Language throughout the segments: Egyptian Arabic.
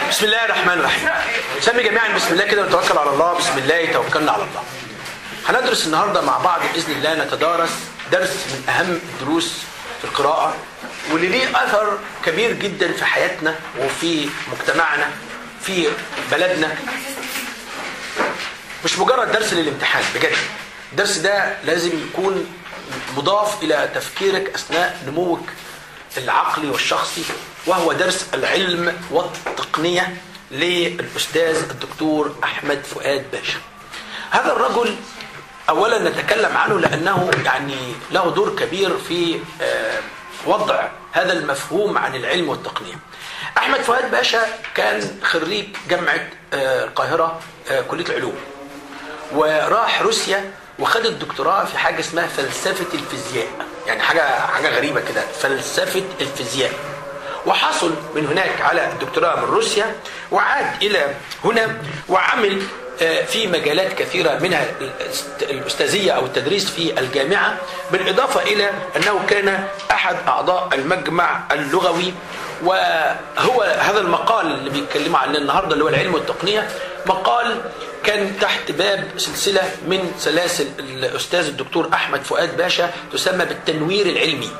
بسم الله الرحمن الرحيم سمي جميعا بسم الله كده ونتوكل على الله بسم الله توكلنا على الله هندرس النهارده مع بعض باذن الله نتدارس درس من اهم الدروس في القراءه واللي ليه اثر كبير جدا في حياتنا وفي مجتمعنا في بلدنا مش مجرد درس للامتحان بجد الدرس ده لازم يكون مضاف الى تفكيرك اثناء نموك العقلي والشخصي وهو درس العلم والتقنيه للاستاذ الدكتور احمد فؤاد باشا. هذا الرجل اولا نتكلم عنه لانه يعني له دور كبير في وضع هذا المفهوم عن العلم والتقنيه. احمد فؤاد باشا كان خريج جامعه القاهره كليه العلوم. وراح روسيا وخد الدكتوراه في حاجه اسمها فلسفه الفيزياء يعني حاجه حاجه غريبه كده فلسفه الفيزياء وحصل من هناك على الدكتوراه من روسيا وعاد الى هنا وعمل في مجالات كثيره منها الاستاذيه او التدريس في الجامعه بالاضافه الى انه كان احد اعضاء المجمع اللغوي وهو هذا المقال اللي بيتكلموا عنه النهارده اللي هو العلم والتقنيه مقال كان تحت باب سلسله من سلاسل الاستاذ الدكتور احمد فؤاد باشا تسمى بالتنوير العلمي.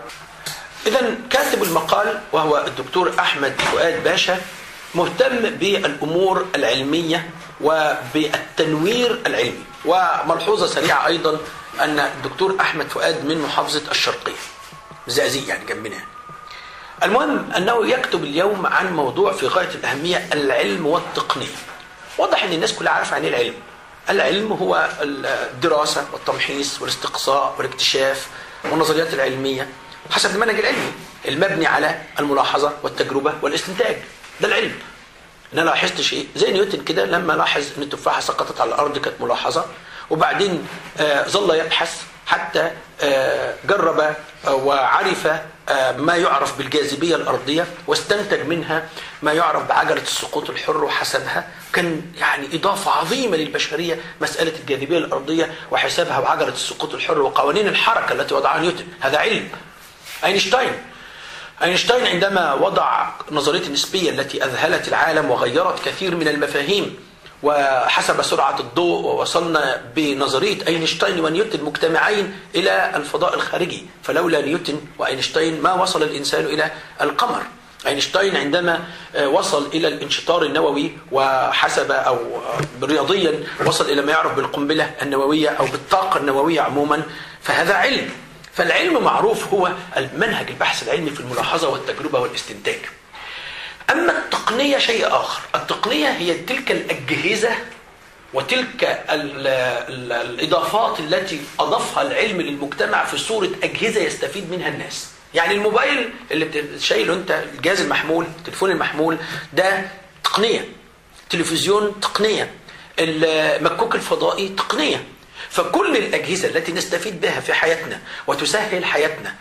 اذا كاتب المقال وهو الدكتور احمد فؤاد باشا مهتم بالامور العلميه وبالتنوير العلمي وملحوظه سريعه ايضا ان الدكتور احمد فؤاد من محافظه الشرقيه زقازيق يعني جنبنا المهم انه يكتب اليوم عن موضوع في غايه الاهميه العلم والتقنيه واضح ان الناس كلها عارفه عن ايه العلم العلم هو الدراسه والتمحيص والاستقصاء والاكتشاف والنظريات العلميه حسب المنهج العلمي المبني على الملاحظه والتجربه والاستنتاج ده العلم انا لاحظت شيء زي نيوتن كده لما لاحظ ان التفاحه سقطت على الارض كانت ملاحظه وبعدين آه ظل يبحث حتى آه جرب آه وعرف ما يعرف بالجاذبيه الارضيه واستنتج منها ما يعرف بعجله السقوط الحر وحسبها كان يعني اضافه عظيمه للبشريه مساله الجاذبيه الارضيه وحسابها وعجله السقوط الحر وقوانين الحركه التي وضعها نيوتن هذا علم اينشتاين اينشتاين عندما وضع نظريه النسبيه التي اذهلت العالم وغيرت كثير من المفاهيم وحسب سرعة الضوء ووصلنا بنظرية أينشتاين ونيوتن مجتمعين إلى الفضاء الخارجي فلولا نيوتن وأينشتاين ما وصل الإنسان إلى القمر أينشتاين عندما وصل إلى الانشطار النووي وحسب أو رياضيا وصل إلى ما يعرف بالقنبلة النووية أو بالطاقة النووية عموما فهذا علم فالعلم معروف هو المنهج البحث العلمي في الملاحظة والتجربة والاستنتاج أما التقنية شيء آخر التقنية هي تلك الأجهزة وتلك ال ال الإضافات التي أضافها العلم للمجتمع في صورة أجهزة يستفيد منها الناس يعني الموبايل اللي شايله أنت الجهاز المحمول التليفون المحمول ده تقنية تلفزيون تقنية المكوك الفضائي تقنية فكل الأجهزة التي نستفيد بها في حياتنا وتسهل حياتنا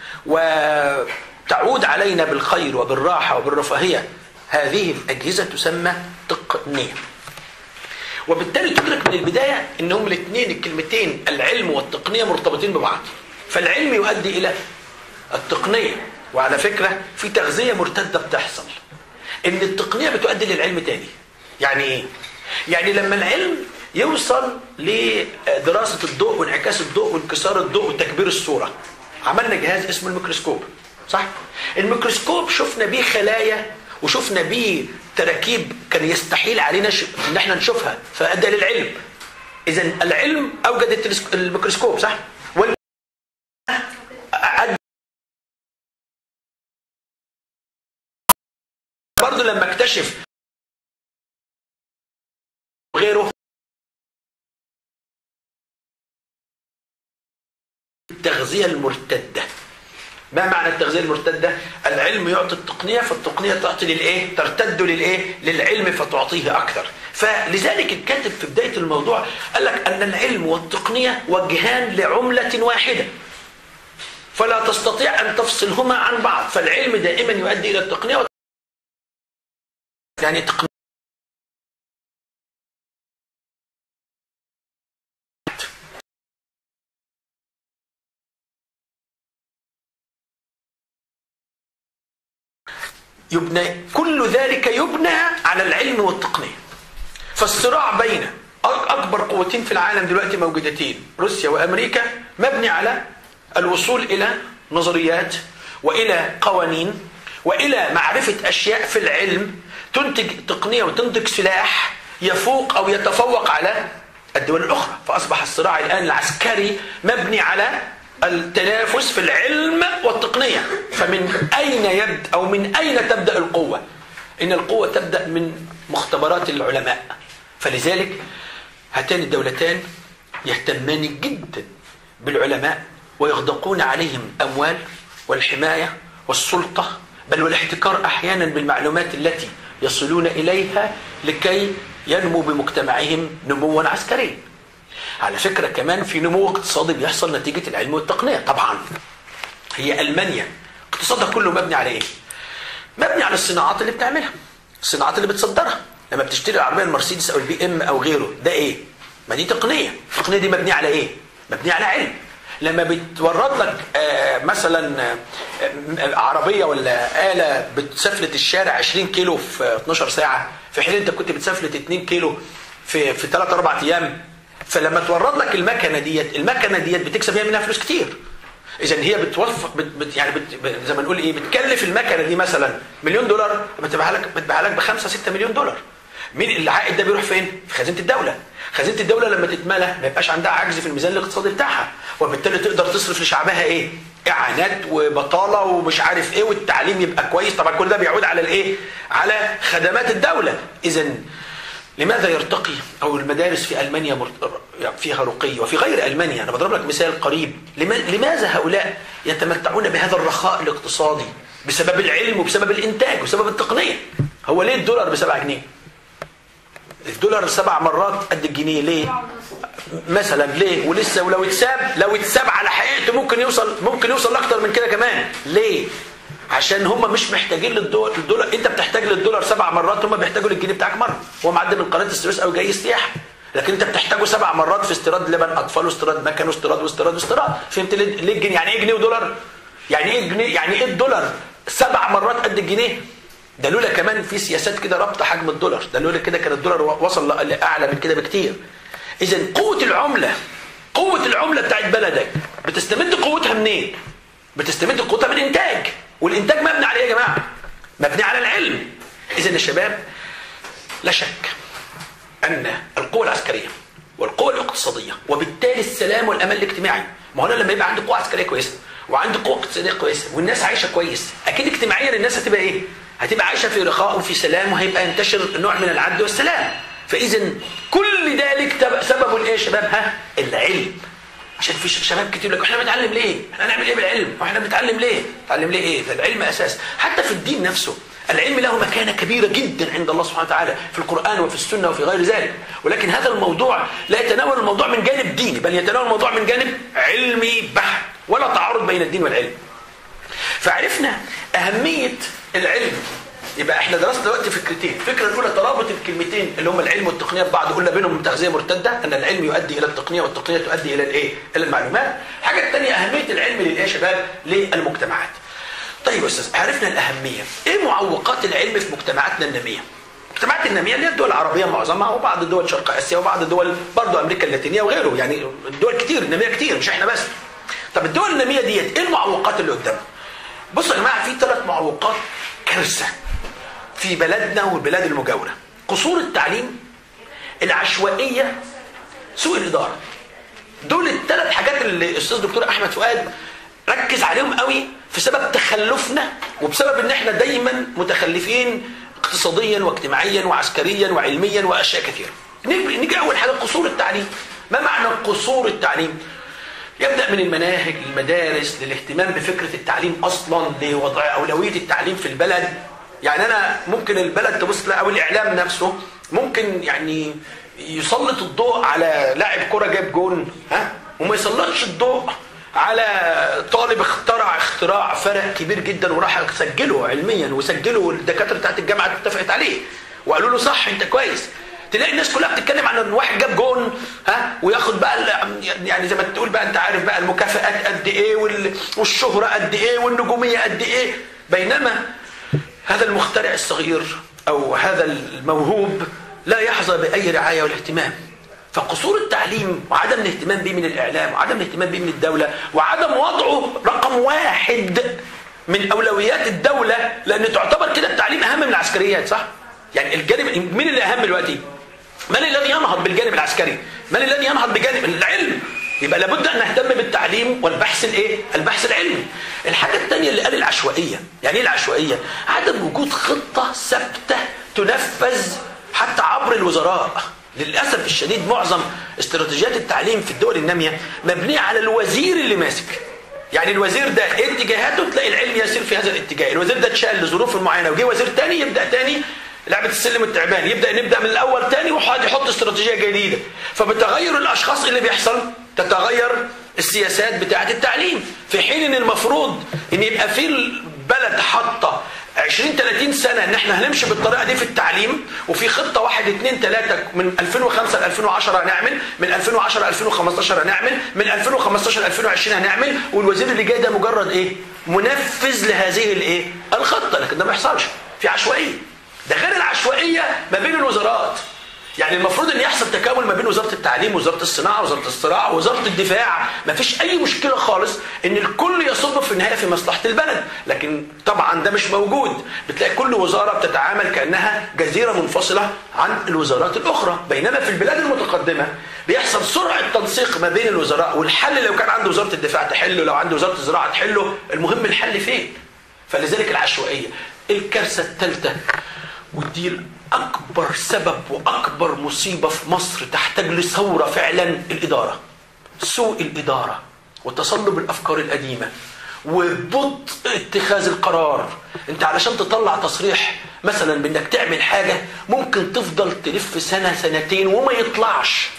وتعود علينا بالخير وبالراحة وبالرفاهية هذه الأجهزة تسمى تقنية وبالتالي تدرك من البداية أنهم الاثنين الكلمتين العلم والتقنية مرتبطين ببعض فالعلم يؤدي إلى التقنية وعلى فكرة في تغذية مرتدة بتحصل ان التقنية بتؤدي للعلم تاني يعني ايه؟ يعني لما العلم يوصل لدراسة الضوء وانعكاس الضوء وانكسار الضوء وتكبير الصورة عملنا جهاز اسمه الميكروسكوب صح؟ الميكروسكوب شفنا بيه خلايا وشفنا بيه تراكيب كان يستحيل علينا ش... ان احنا نشوفها فادى للعلم اذا العلم اوجد الميكروسكوب صح؟ وال... برضه لما اكتشف غيره التغذية المرتدة ما معنى التغذية المرتدة؟ العلم يعطي التقنية فالتقنية تعطي للإيه؟ ترتد للإيه؟ للعلم فتعطيه أكثر فلذلك الكاتب في بداية الموضوع قال لك أن العلم والتقنية وجهان لعملة واحدة فلا تستطيع أن تفصلهما عن بعض فالعلم دائما يؤدي إلى التقنية يعني تقنية يبنى كل ذلك يبنى على العلم والتقنية فالصراع بين أكبر قوتين في العالم دلوقتي موجودتين روسيا وأمريكا مبني على الوصول إلى نظريات وإلى قوانين وإلى معرفة أشياء في العلم تنتج تقنية وتنتج سلاح يفوق أو يتفوق على الدول الأخرى فأصبح الصراع الآن العسكري مبني على التنافس في العلم والتقنية فمن أين يبدأ أو من أين تبدأ القوة إن القوة تبدأ من مختبرات العلماء فلذلك هاتان الدولتان يهتمان جدا بالعلماء ويغدقون عليهم أموال والحماية والسلطة بل والاحتكار أحيانا بالمعلومات التي يصلون إليها لكي ينمو بمجتمعهم نموا عسكريا على فكرة كمان في نمو اقتصادي بيحصل نتيجة العلم والتقنية طبعا هي ألمانيا اقتصادها كله مبني على إيه؟ مبني على الصناعات اللي بتعملها الصناعات اللي بتصدرها لما بتشتري العربية المرسيدس أو البي إم أو غيره ده إيه؟ ما دي تقنية التقنية دي مبنية على إيه؟ مبنية على علم لما بتورد لك آه مثلا آه عربيه ولا اله بتسفلت الشارع 20 كيلو في 12 ساعه في حين انت كنت بتسفلت 2 كيلو في في 3 4 ايام فلما تورد لك المكنه ديت المكنه ديت بتكسب فيها منها فلوس كتير اذا هي بتوفر بت بت يعني بت زي ما نقول ايه بتكلف المكنه دي مثلا مليون دولار بتبيعها لك بتبيعها لك ب 5 6 مليون دولار مين العائد ده بيروح فين؟ في خزينه الدوله خزينه الدوله لما تتملى ما يبقاش عندها عجز في الميزان الاقتصادي بتاعها وبالتالي تقدر تصرف لشعبها ايه اعانات وبطاله ومش عارف ايه والتعليم يبقى كويس طبعا كل ده بيعود على الايه على خدمات الدوله اذا لماذا يرتقي او المدارس في المانيا فيها رقي وفي غير المانيا انا بضرب لك مثال قريب لماذا هؤلاء يتمتعون بهذا الرخاء الاقتصادي بسبب العلم وبسبب الانتاج وبسبب التقنيه هو ليه الدولار ب 7 جنيه الدولار سبع مرات قد الجنيه ليه مثلا ليه ولسه ولو اتساب لو اتساب على حقيقته ممكن يوصل ممكن يوصل لاكتر من كده كمان ليه عشان هم مش محتاجين للدولار الدولار انت بتحتاج للدولار سبع مرات هم بيحتاجوا للجنيه بتاعك مره هو معدي من قناه السويس او جاي سياحه لكن انت بتحتاجه سبع مرات في استيراد لبن اطفال واستيراد مكن واستيراد واستيراد واستيراد فهمت ليه الجنيه يعني ايه جنيه ودولار يعني ايه جنيه يعني ايه الدولار سبع مرات قد الجنيه ده لولا كمان في سياسات كده رابطه حجم الدولار ده لولا كده كان الدولار وصل لاعلى من كده بكتير اذا قوه العمله قوه العمله بتاعت بلدك بتستمد قوتها منين بتستمد قوتها من انتاج والانتاج مبني على ايه يا جماعه مبني على العلم اذا يا شباب لا شك ان القوه العسكريه والقوه الاقتصاديه وبالتالي السلام والامان الاجتماعي ما هو انا لما يبقى عندي قوه عسكريه كويسه وعندي قوه اقتصاديه كويسه والناس عايشه كويس اكيد اجتماعيا الناس هتبقى ايه هتبقى عايشه في رخاء وفي سلام وهيبقى ينتشر نوع من العدل والسلام فاذا كل ذلك سببه الايه يا شباب ها العلم عشان في شباب كتير لك احنا بنتعلم ليه احنا هنعمل ايه بالعلم واحنا بنتعلم ليه نتعلم ليه ايه ده العلم اساس حتى في الدين نفسه العلم له مكانه كبيره جدا عند الله سبحانه وتعالى في القران وفي السنه وفي غير ذلك ولكن هذا الموضوع لا يتناول الموضوع من جانب ديني بل يتناول الموضوع من جانب علمي بحت ولا تعارض بين الدين والعلم فعرفنا اهميه العلم يبقى احنا درسنا دلوقتي فكرتين الفكره الاولى ترابط الكلمتين اللي هم العلم والتقنيه ببعض قلنا بينهم تغذيه مرتده ان العلم يؤدي الى التقنيه والتقنيه تؤدي الى الايه الى المعلومات الحاجه الثانيه اهميه العلم للايه يا شباب للمجتمعات طيب يا استاذ عرفنا الاهميه ايه معوقات العلم في مجتمعاتنا الناميه المجتمعات الناميه اللي هي الدول العربيه معظمها وبعض دول شرق اسيا وبعض دول برضه امريكا اللاتينيه وغيره يعني الدول كتير الناميه كتير مش احنا بس طب الدول الناميه ديت ايه المعوقات اللي قدامها بصوا يا جماعه في ثلاث معوقات كارثه في بلدنا والبلاد المجاورة قصور التعليم العشوائية سوء الإدارة دول الثلاث حاجات اللي الأستاذ دكتور أحمد فؤاد ركز عليهم قوي في سبب تخلفنا وبسبب ان احنا دايما متخلفين اقتصاديا واجتماعيا وعسكريا وعلميا واشياء كثيره. نيجي اول حاجه قصور التعليم. ما معنى قصور التعليم؟ يبدا من المناهج للمدارس للاهتمام بفكره التعليم اصلا لوضع اولويه التعليم في البلد يعني انا ممكن البلد تبص تلاقي او الاعلام نفسه ممكن يعني يسلط الضوء على لاعب كره جاب جون ها وما يسلطش الضوء على طالب اخترع اختراع فرق كبير جدا وراح سجله علميا وسجله الدكاتره بتاعت الجامعه اتفقت عليه وقالوا له صح انت كويس تلاقي الناس كلها بتتكلم عن ان واحد جاب جون ها وياخد بقى يعني زي ما تقول بقى انت عارف بقى المكافئات قد ايه والشهره قد ايه والنجوميه قد ايه بينما هذا المخترع الصغير أو هذا الموهوب لا يحظى بأي رعاية ولا اهتمام فقصور التعليم وعدم الاهتمام به من الإعلام وعدم الاهتمام به من الدولة وعدم وضعه رقم واحد من أولويات الدولة لأن تعتبر كده التعليم أهم من العسكريات صح؟ يعني الجانب مين اللي أهم دلوقتي؟ من الذي ينهض بالجانب العسكري؟ من الذي ينهض بجانب العلم؟ يبقى لابد ان نهتم بالتعليم والبحث الايه البحث العلمي الحاجه الثانيه اللي قال العشوائيه يعني ايه العشوائيه عدم وجود خطه ثابته تنفذ حتى عبر الوزراء للاسف الشديد معظم استراتيجيات التعليم في الدول الناميه مبنيه على الوزير اللي ماسك يعني الوزير ده ايه اتجاهاته تلاقي العلم يسير في هذا الاتجاه الوزير ده اتشال لظروف معينه وجه وزير تاني يبدا تاني لعبه السلم التعبان يبدا نبدا من الاول تاني وحد يحط استراتيجيه جديده فبتغير الاشخاص اللي بيحصل تتغير السياسات بتاعه التعليم في حين ان المفروض ان يبقى في البلد حاطه 20 30 سنه ان احنا هنمشي بالطريقه دي في التعليم وفي خطه 1 2 3 من 2005 ل 2010 هنعمل من 2010 ل 2015 هنعمل من 2015 ل 2020 هنعمل والوزير اللي جاي ده مجرد ايه منفذ لهذه الايه الخطه لكن ده ما يحصلش في عشوائيه ده غير العشوائيه ما بين الوزارات يعني المفروض ان يحصل تكامل ما بين وزاره التعليم وزاره الصناعه وزاره الزراعه وزاره الدفاع ما فيش اي مشكله خالص ان الكل يصب في النهايه في مصلحه البلد لكن طبعا ده مش موجود بتلاقي كل وزاره بتتعامل كانها جزيره منفصله عن الوزارات الاخرى بينما في البلاد المتقدمه بيحصل سرعه تنسيق ما بين الوزراء والحل لو كان عند وزاره الدفاع تحله لو عند وزاره الزراعه تحله المهم الحل فين فلذلك العشوائيه الكارثه الثالثه ودي أكبر سبب وأكبر مصيبة في مصر تحتاج لثورة فعلا الإدارة سوء الإدارة وتصلب الأفكار القديمة وبطء اتخاذ القرار انت علشان تطلع تصريح مثلا بانك تعمل حاجة ممكن تفضل تلف سنة سنتين وما يطلعش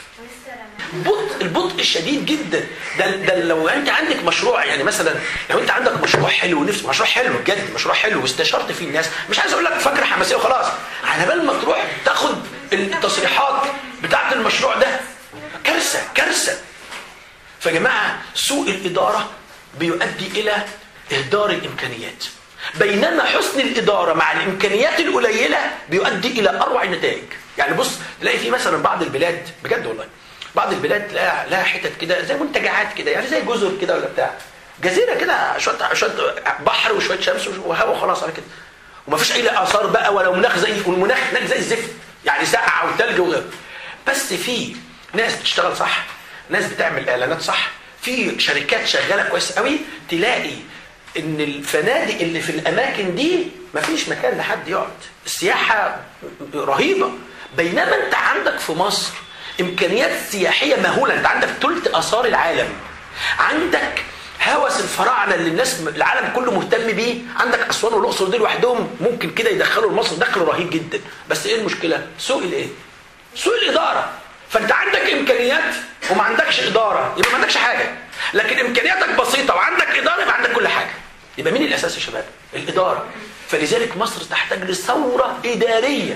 بطء البطء الشديد جدا ده, ده لو انت عندك مشروع يعني مثلا لو انت عندك مشروع حلو ونفس مشروع حلو بجد مشروع حلو واستشرت فيه الناس مش عايز اقول لك فكره حماسيه وخلاص على بال ما تروح تاخد التصريحات بتاعه المشروع ده كارثه كارثه فيا جماعه سوء الاداره بيؤدي الى اهدار الامكانيات بينما حسن الاداره مع الامكانيات القليله بيؤدي الى اروع النتائج يعني بص تلاقي في مثلا بعض البلاد بجد والله بعض البلاد تلاقيها لها حتت كده زي منتجعات كده يعني زي جزر كده ولا بتاع جزيره كده شويه شويه بحر وشويه شمس وهواء وخلاص على كده ومفيش اي اثار بقى ولا مناخ زي والمناخ هناك زي الزفت يعني سقعه وثلج وغيره بس في ناس بتشتغل صح ناس بتعمل اعلانات صح في شركات شغاله كويس قوي تلاقي ان الفنادق اللي في الاماكن دي مفيش مكان لحد يقعد السياحه رهيبه بينما انت عندك في مصر امكانيات سياحيه مهوله انت عندك ثلث اثار العالم عندك هوس الفراعنه اللي الناس العالم كله مهتم بيه عندك اسوان والاقصر دول لوحدهم ممكن كده يدخلوا لمصر دخل رهيب جدا بس ايه المشكله سوء الايه سوء الاداره فانت عندك امكانيات وما عندكش اداره يبقى ما عندكش حاجه لكن امكانياتك بسيطه وعندك اداره يبقى عندك كل حاجه يبقى مين الاساس يا شباب الاداره فلذلك مصر تحتاج لثوره اداريه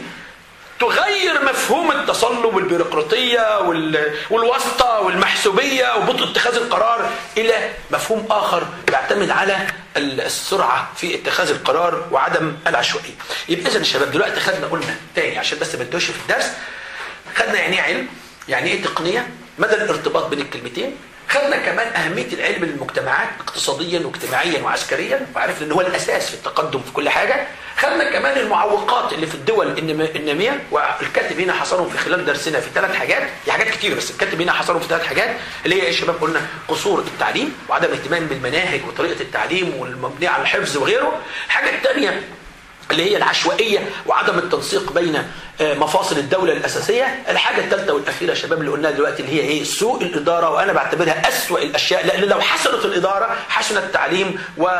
تغير مفهوم التصلب والبيروقراطية والواسطة والمحسوبية وبطء اتخاذ القرار إلى مفهوم آخر يعتمد على السرعة في اتخاذ القرار وعدم العشوائية يبقى إذا الشباب دلوقتي خدنا قلنا تاني عشان بس ما نتوهش في الدرس خدنا يعني ايه علم يعني ايه تقنية مدى الارتباط بين الكلمتين خدنا كمان أهمية العلم للمجتمعات اقتصاديا واجتماعيا وعسكريا وعرفنا ان هو الأساس في التقدم في كل حاجة خدنا كمان المعوقات اللي في الدول النامية والكاتب هنا حصرهم في خلال درسنا في ثلاث حاجات هي حاجات كتير بس الكاتب هنا حصرهم في ثلاث حاجات اللي هي ايه يا شباب قلنا قصور التعليم وعدم الاهتمام بالمناهج وطريقة التعليم والمبنية على الحفظ وغيره الحاجة الثانية اللي هي العشوائية وعدم التنسيق بين مفاصل الدولة الأساسية الحاجة الثالثة والأخيرة يا شباب اللي قلناها دلوقتي اللي هي إيه سوء الإدارة وأنا بعتبرها أسوأ الأشياء لأن لو حسنت الإدارة حسن التعليم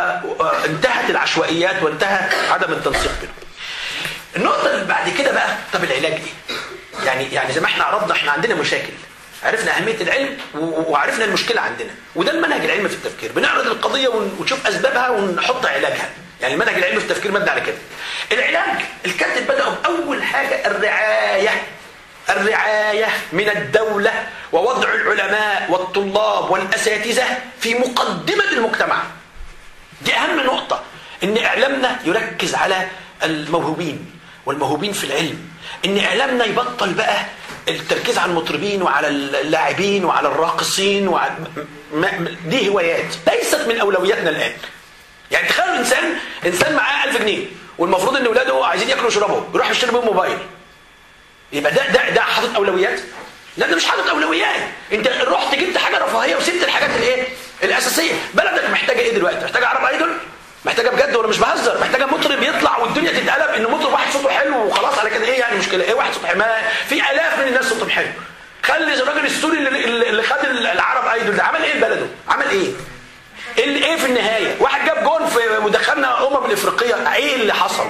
وانتهت العشوائيات وانتهى عدم التنسيق بينهم النقطة اللي بعد كده بقى طب العلاج إيه يعني يعني زي ما احنا عرضنا احنا عندنا مشاكل عرفنا أهمية العلم وعرفنا المشكلة عندنا وده المنهج العلمي في التفكير بنعرض القضية ونشوف أسبابها ونحط علاجها يعني المنهج العلمي في التفكير مبني على كده العلاج الكاتب بدأ بأول حاجة الرعاية الرعاية من الدولة ووضع العلماء والطلاب والأساتذة في مقدمة المجتمع دي أهم نقطة إن إعلامنا يركز على الموهوبين والموهوبين في العلم ان اعلامنا يبطل بقى التركيز على المطربين وعلى اللاعبين وعلى الراقصين وعلى دي هوايات ليست من اولوياتنا الان يعني تخيلوا انسان انسان معاه 1000 جنيه والمفروض ان اولاده عايزين ياكلوا ويشربوا يروح يشتري بيهم موبايل يبقى ده ده ده حاطط اولويات لا ده مش حاطط اولويات انت رحت جبت حاجه رفاهيه وسبت الحاجات الايه الاساسيه بلدك محتاجه ايه دلوقتي محتاجه عرب ايدول محتاجه بجد ولا مش بهزر محتاجه مطرب يطلع والدنيا تتقلب ان مطرب واحد صوته حلو وخلاص على كده ايه يعني مشكله ايه واحد صوته حلو ما في الاف من الناس صوتهم حلو خلي الراجل السوري اللي, اللي خد العرب ايدول ده عمل ايه بلده عمل ايه اللي ايه في النهايه واحد جاب جون في ودخلنا امم الافريقيه ايه اللي حصل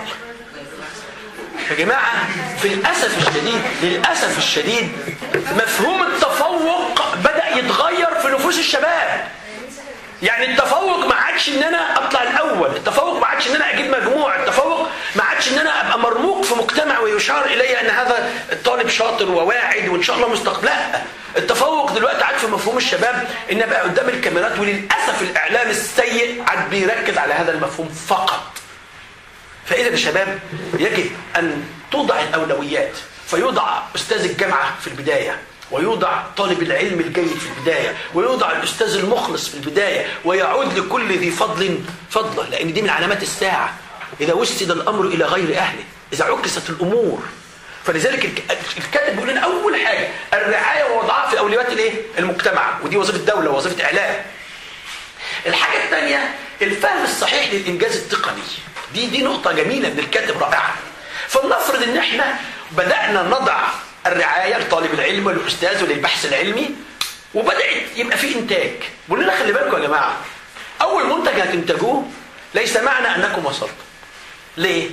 يا جماعة في الأسف الشديد للأسف الشديد مفهوم التفوق بدأ يتغير في نفوس الشباب يعني التفوق ما عادش ان انا اطلع الاول التفوق ما عادش ان انا اجيب مجموع التفوق ما عادش ان انا ابقى مرموق في مجتمع ويشار الي ان هذا الطالب شاطر وواعد وان شاء الله مستقبل لا التفوق دلوقتي عاد في مفهوم الشباب ان ابقى قدام الكاميرات وللاسف الاعلام السيء عاد بيركز على هذا المفهوم فقط فاذا يا شباب يجب ان توضع الاولويات فيوضع استاذ الجامعه في البدايه ويوضع طالب العلم الجيد في البداية ويوضع الأستاذ المخلص في البداية ويعود لكل ذي فضل فضله لأن دي من علامات الساعة إذا وسد الأمر إلى غير أهله إذا عكست الأمور فلذلك الكاتب بيقول لنا أول حاجة الرعاية ووضعها في أولويات الإيه؟ المجتمع ودي وظيفة دولة وظيفة إعلام الحاجة الثانية الفهم الصحيح للإنجاز التقني دي دي نقطة جميلة من الكاتب رائعة فلنفرض إن إحنا بدأنا نضع الرعاية لطالب العلم والأستاذ وللبحث العلمي وبدأت يبقى في إنتاج بقول لنا خلي بالكم يا جماعة أول منتج هتنتجوه ليس معنى أنكم وصلتم ليه؟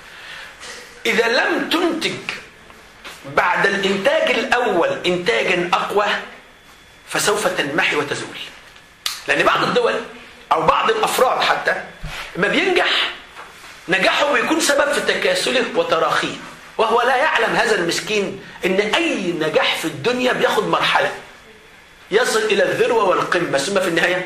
إذا لم تنتج بعد الإنتاج الأول إنتاجا أقوى فسوف تنمحي وتزول لأن بعض الدول أو بعض الأفراد حتى ما بينجح نجاحه بيكون سبب في تكاسله وتراخيه وهو لا يعلم هذا المسكين ان اي نجاح في الدنيا بياخد مرحله يصل الى الذروه والقمه ثم في النهايه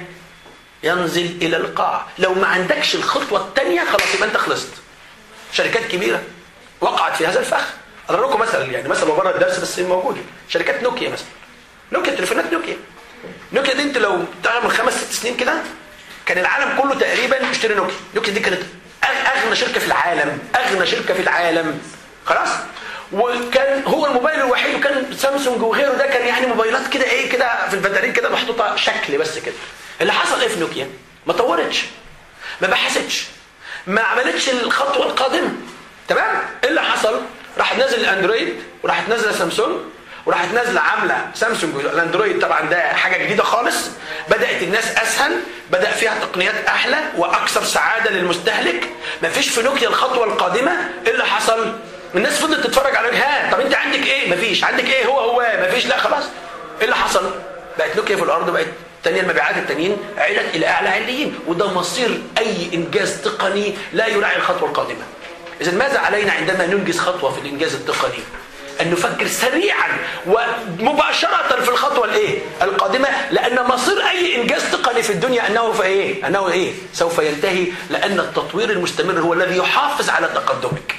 ينزل الى القاع لو ما عندكش الخطوه الثانيه خلاص يبقى انت خلصت شركات كبيره وقعت في هذا الفخ اضرب لكم مثلا يعني مثلا بره الدرس بس موجوده شركات نوكيا مثلا نوكيا تليفونات نوكيا نوكيا دي انت لو تعمل من خمس ست سنين كده كان العالم كله تقريبا بيشتري نوكيا نوكيا دي كانت اغنى شركه في العالم اغنى شركه في العالم خلاص وكان هو الموبايل الوحيد وكان سامسونج وغيره ده كان يعني موبايلات كده ايه كده في البدارين كده محطوطه شكل بس كده اللي حصل ايه في نوكيا ما طورتش ما بحثتش ما عملتش الخطوه القادمه تمام ايه اللي حصل راح نازل الاندرويد وراحت نازله سامسونج وراحت نازله عامله سامسونج الاندرويد طبعا ده حاجه جديده خالص بدات الناس اسهل بدا فيها تقنيات احلى واكثر سعاده للمستهلك مفيش في نوكيا الخطوه القادمه ايه اللي حصل الناس فضلت تتفرج على ها طب انت عندك ايه مفيش عندك ايه هو هو مفيش لا خلاص ايه اللي حصل بقت نوكيا في الارض بقت تانية المبيعات التانيين علت الى اعلى عليين وده مصير اي انجاز تقني لا يراعي الخطوه القادمه اذا ماذا علينا عندما ننجز خطوه في الانجاز التقني ان نفكر سريعا ومباشره في الخطوه الايه القادمه لان مصير اي انجاز تقني في الدنيا انه في ايه انه ايه سوف ينتهي لان التطوير المستمر هو الذي يحافظ على تقدمك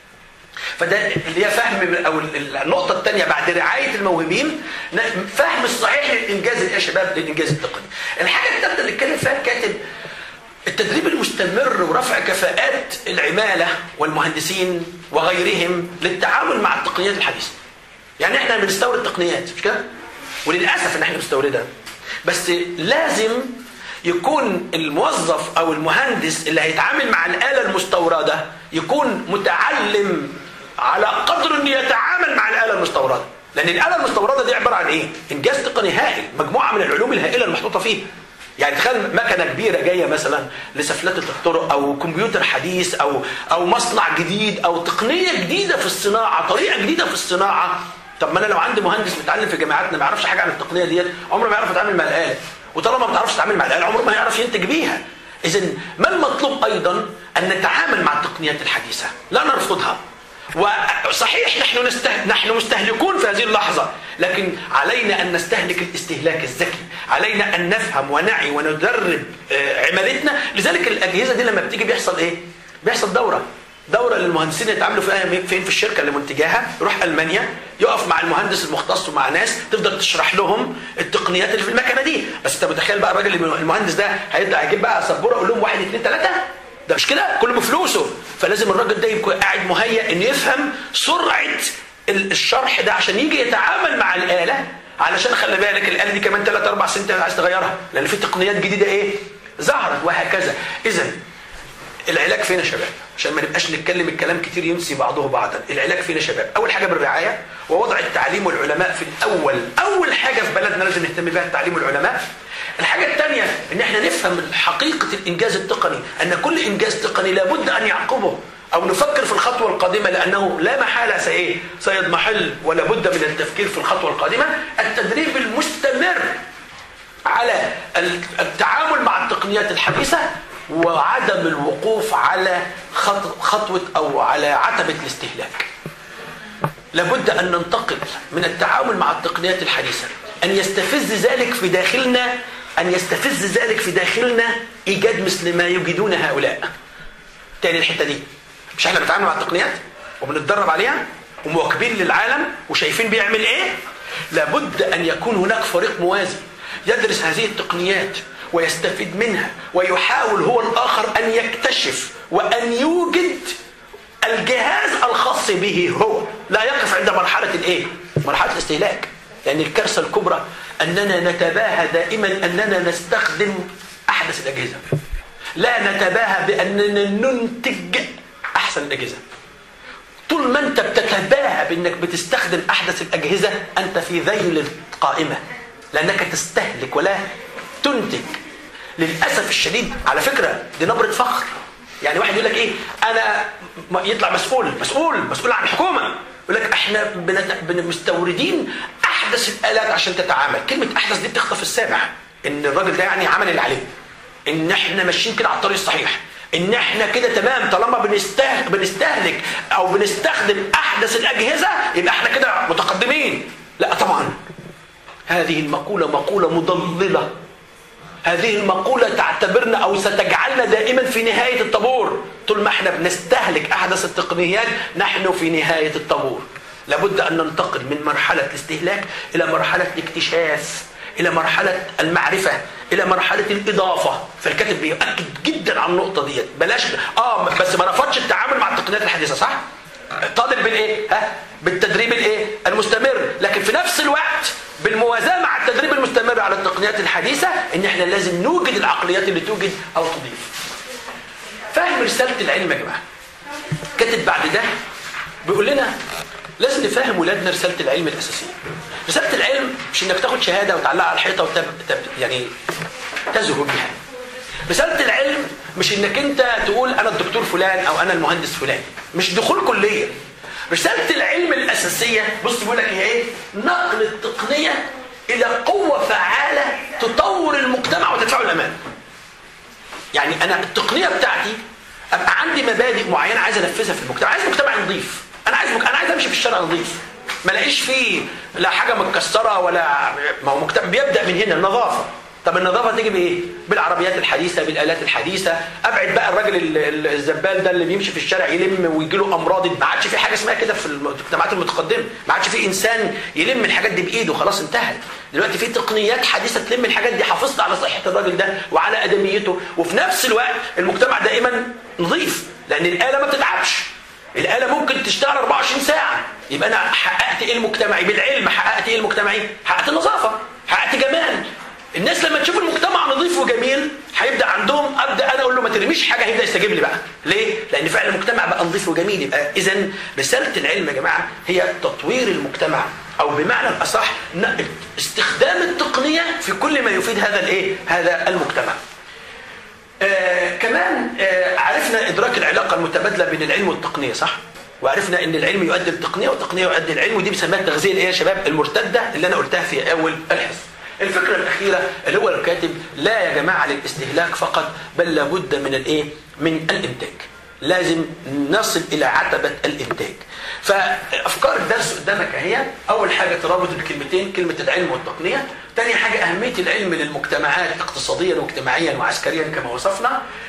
فده اللي هي فهم او النقطه الثانيه بعد رعايه الموهوبين فهم الصحيح للانجاز يا شباب للانجاز التقني الحاجه الثالثه اللي اتكلم فيها الكاتب التدريب المستمر ورفع كفاءات العمالة والمهندسين وغيرهم للتعامل مع التقنيات الحديثة يعني احنا بنستورد تقنيات مش كده وللأسف ان احنا بنستوردها بس لازم يكون الموظف او المهندس اللي هيتعامل مع الآلة المستوردة يكون متعلم على قدر انه يتعامل مع الآلة المستوردة لأن الآلة المستوردة دي عبارة عن إيه؟ إنجاز تقني هائل مجموعة من العلوم الهائلة المحطوطة فيه يعني تخيل مكنه كبيره جايه مثلا لسفلته الطرق او كمبيوتر حديث او او مصنع جديد او تقنيه جديده في الصناعه طريقه جديده في الصناعه طب ما انا لو عندي مهندس متعلم في جامعاتنا ما يعرفش حاجه عن التقنيه ديت عمره ما يعرف يتعامل مع الاله وطالما ما بتعرفش تتعامل مع الاله عمره ما هيعرف ينتج بيها اذا ما المطلوب ايضا ان نتعامل مع التقنيات الحديثه لا نرفضها وصحيح نحن نسته... نحن مستهلكون في هذه اللحظة لكن علينا أن نستهلك الاستهلاك الذكي علينا أن نفهم ونعي وندرب عمالتنا لذلك الأجهزة دي لما بتيجي بيحصل إيه؟ بيحصل دورة دوره للمهندسين يتعاملوا فيها فين في الشركه اللي منتجاها يروح المانيا يقف مع المهندس المختص ومع ناس تفضل تشرح لهم التقنيات اللي في المكنه دي بس انت متخيل بقى الراجل المهندس ده هيبدا هيجيب بقى سبوره يقول لهم واحد اثنين ثلاثه ده مش كده كله بفلوسه فلازم الراجل ده يكون قاعد مهيئ انه يفهم سرعه الشرح ده عشان يجي يتعامل مع الاله علشان خلي بالك الاله دي كمان ثلاث اربع سنين عايز تغيرها لان في تقنيات جديده ايه ظهرت وهكذا اذا العلاج فين يا شباب عشان ما نبقاش نتكلم الكلام كتير ينسي بعضه بعضا العلاج فين يا شباب اول حاجه بالرعايه ووضع التعليم والعلماء في الاول اول حاجه في بلدنا لازم نهتم بها التعليم والعلماء الحاجه الثانيه ان احنا نفهم حقيقه الانجاز التقني ان كل انجاز تقني لابد ان يعقبه او نفكر في الخطوه القادمه لانه لا محاله سايه سيضمحل ولا بد من التفكير في الخطوه القادمه التدريب المستمر على التعامل مع التقنيات الحديثه وعدم الوقوف على خطوة أو على عتبة الاستهلاك لابد أن ننتقل من التعامل مع التقنيات الحديثة أن يستفز ذلك في داخلنا أن يستفز ذلك في داخلنا إيجاد مثل ما يجدون هؤلاء تاني الحتة دي مش احنا بنتعامل مع التقنيات وبنتدرب عليها ومواكبين للعالم وشايفين بيعمل ايه لابد أن يكون هناك فريق موازي يدرس هذه التقنيات ويستفيد منها ويحاول هو الآخر أن يكتشف وأن يوجد الجهاز الخاص به هو لا يقف عند مرحلة الايه مرحلة الاستهلاك لأن يعني الكارثة الكبرى أننا نتباهى دائما أننا نستخدم أحدث الأجهزة لا نتباهى بأننا ننتج أحسن الأجهزة طول ما أنت بتتباهى بأنك بتستخدم أحدث الأجهزة أنت في ذيل القائمة لأنك تستهلك ولا تنتج للأسف الشديد على فكرة دي نبرة فخر يعني واحد يقول لك ايه انا يطلع مسؤول مسؤول مسؤول عن الحكومه يقول لك احنا مستوردين احدث الالات عشان تتعامل كلمه احدث دي بتخطف السامع ان الراجل ده يعني عمل اللي عليه ان احنا ماشيين كده على الطريق الصحيح ان احنا كده تمام طالما بنستهلك, بنستهلك او بنستخدم احدث الاجهزه يبقى احنا كده متقدمين لا طبعا هذه المقوله مقوله مضلله هذه المقولة تعتبرنا أو ستجعلنا دائما في نهاية الطابور طول ما احنا بنستهلك أحدث التقنيات نحن في نهاية الطابور لابد أن ننتقل من مرحلة الاستهلاك إلى مرحلة الاكتشاف إلى مرحلة المعرفة إلى مرحلة الإضافة فالكاتب بيؤكد جدا على النقطة ديت بلاش آه بس ما رفضش التعامل مع التقنيات الحديثة صح؟ طالب بالايه؟ ها؟ بالتدريب الايه؟ المستمر، لكن في نفس الوقت بالموازاة مع التدريب المستمر على التقنيات الحديثة ان احنا لازم نوجد العقليات اللي توجد او تضيف. فاهم رسالة العلم يا جماعة؟ كاتب بعد ده بيقول لنا لازم نفهم ولادنا رسالة العلم الأساسية. رسالة العلم مش انك تاخد شهادة وتعلقها على الحيطة وتب... تب... يعني تزهو بها. رسالة العلم مش انك انت تقول انا الدكتور فلان او انا المهندس فلان مش دخول كلية رسالة العلم الأساسية بص بيقول لك هي ايه نقل التقنية إلى قوة فعالة تطور المجتمع وتدفعه الأمام يعني أنا التقنية بتاعتي أبقى عندي مبادئ معينة عايز أنفذها في المجتمع عايز مجتمع نظيف أنا عايز مك... أنا عايز أمشي في الشارع نظيف ما الاقيش فيه لا حاجة متكسرة ولا ما هو مجتمع بيبدأ من هنا النظافة طب النظافه تيجي بايه بالعربيات الحديثه بالالات الحديثه ابعد بقى الراجل الزبال ده اللي بيمشي في الشارع يلم ويجي له امراض ما عادش في حاجه اسمها كده في المجتمعات المتقدمه ما عادش في انسان يلم الحاجات دي بايده خلاص انتهت دلوقتي في تقنيات حديثه تلم الحاجات دي حافظت على صحه الراجل ده وعلى ادميته وفي نفس الوقت المجتمع دائما نظيف لان الاله ما بتتعبش الآلة ممكن تشتغل 24 ساعة يبقى أنا حققت إيه المجتمعي بالعلم حققت إيه المجتمعي حققت النظافة حققت جمال الناس لما تشوف المجتمع نظيف وجميل هيبدا عندهم ابدا انا اقول له ما ترميش حاجه هيبدا يستجيب لي بقى ليه لان فعلا المجتمع بقى نظيف وجميل يبقى اذا رساله العلم يا جماعه هي تطوير المجتمع او بمعنى الاصح استخدام التقنيه في كل ما يفيد هذا الايه هذا المجتمع آه كمان آه عرفنا ادراك العلاقه المتبادله بين العلم والتقنيه صح وعرفنا ان العلم يؤدي التقنيه والتقنيه يؤدي العلم ودي بنسميها التغذيه الايه يا شباب المرتده اللي انا قلتها في اول الحصه الفكرة الأخيرة اللي هو الكاتب لا يا جماعة للاستهلاك فقط بل لابد من الإيه؟ من الإنتاج لازم نصل إلى عتبة الإنتاج فأفكار الدرس قدامك اهي أول حاجة ترابط الكلمتين كلمة العلم والتقنية تاني حاجة أهمية العلم للمجتمعات اقتصاديا واجتماعيا وعسكريا كما وصفنا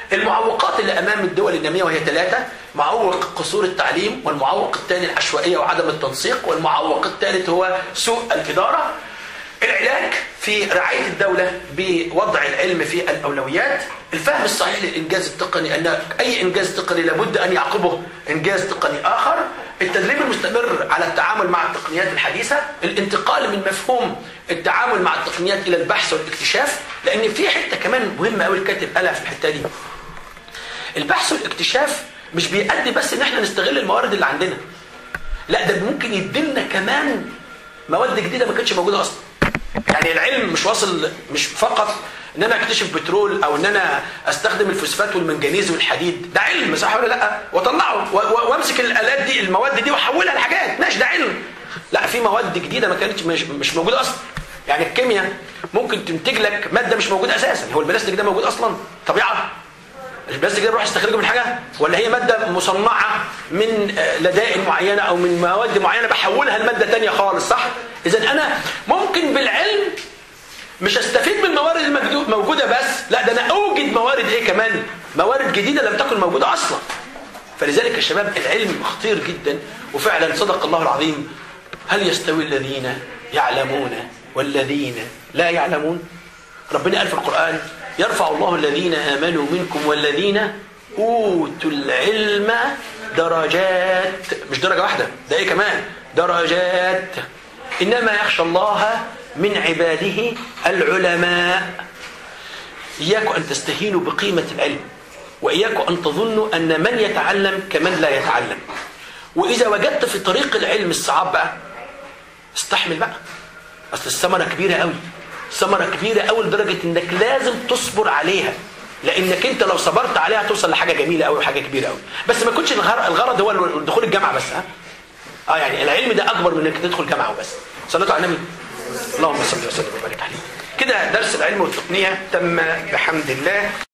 المعوقات اللي امام الدول الناميه وهي ثلاثه معوق قصور التعليم والمعوق الثاني العشوائيه وعدم التنسيق والمعوق الثالث هو سوء الاداره العلاج في رعاية الدولة بوضع العلم في الأولويات الفهم الصحيح للإنجاز التقني أن أي إنجاز تقني لابد أن يعقبه إنجاز تقني آخر التدريب المستمر على التعامل مع التقنيات الحديثة الانتقال من مفهوم التعامل مع التقنيات إلى البحث والاكتشاف لأن في حتة كمان مهمة أوي الكاتب قالها في الحتة دي البحث والاكتشاف مش بيأدي بس إن احنا نستغل الموارد اللي عندنا لا ده ممكن يدينا كمان مواد جديدة ما كانتش موجودة أصلا يعني العلم مش واصل مش فقط ان انا اكتشف بترول او ان انا استخدم الفوسفات والمنجنيز والحديد ده علم صح ولا لا واطلعه وامسك الالات دي المواد دي واحولها لحاجات ماشي ده علم لا في مواد جديده ما كانتش مش, مش موجوده اصلا يعني الكيمياء ممكن تنتج لك ماده مش موجوده اساسا هو البلاستيك ده موجود اصلا طبيعه البلاستيك ده بروح استخرجه من حاجه ولا هي ماده مصنعه من لدائن معينه او من مواد معينه بحولها لماده ثانيه خالص صح اذا انا ممكن بالعلم مش استفيد من الموارد الموجوده بس لا ده انا اوجد موارد ايه كمان موارد جديده لم تكن موجوده اصلا فلذلك يا شباب العلم خطير جدا وفعلا صدق الله العظيم هل يستوي الذين يعلمون والذين لا يعلمون ربنا قال في القرآن يرفع الله الذين آمنوا منكم والذين أوتوا العلم درجات مش درجة واحدة ده إيه كمان درجات إنما يخشى الله من عباده العلماء إياكم أن تستهينوا بقيمة العلم وإياكم أن تظنوا أن من يتعلم كمن لا يتعلم وإذا وجدت في طريق العلم الصعاب بقى استحمل بقى أصل الثمرة كبيرة قوي ثمرة كبيرة قوي لدرجة إنك لازم تصبر عليها لانك انت لو صبرت عليها توصل لحاجه جميله قوي وحاجه كبيره قوي بس ما يكونش الغرض هو دخول الجامعه بس ها اه يعني العلم ده اكبر من انك تدخل جامعه وبس صليتوا على النبي اللهم صل وسلم وبارك عليه كده درس العلم والتقنيه تم بحمد الله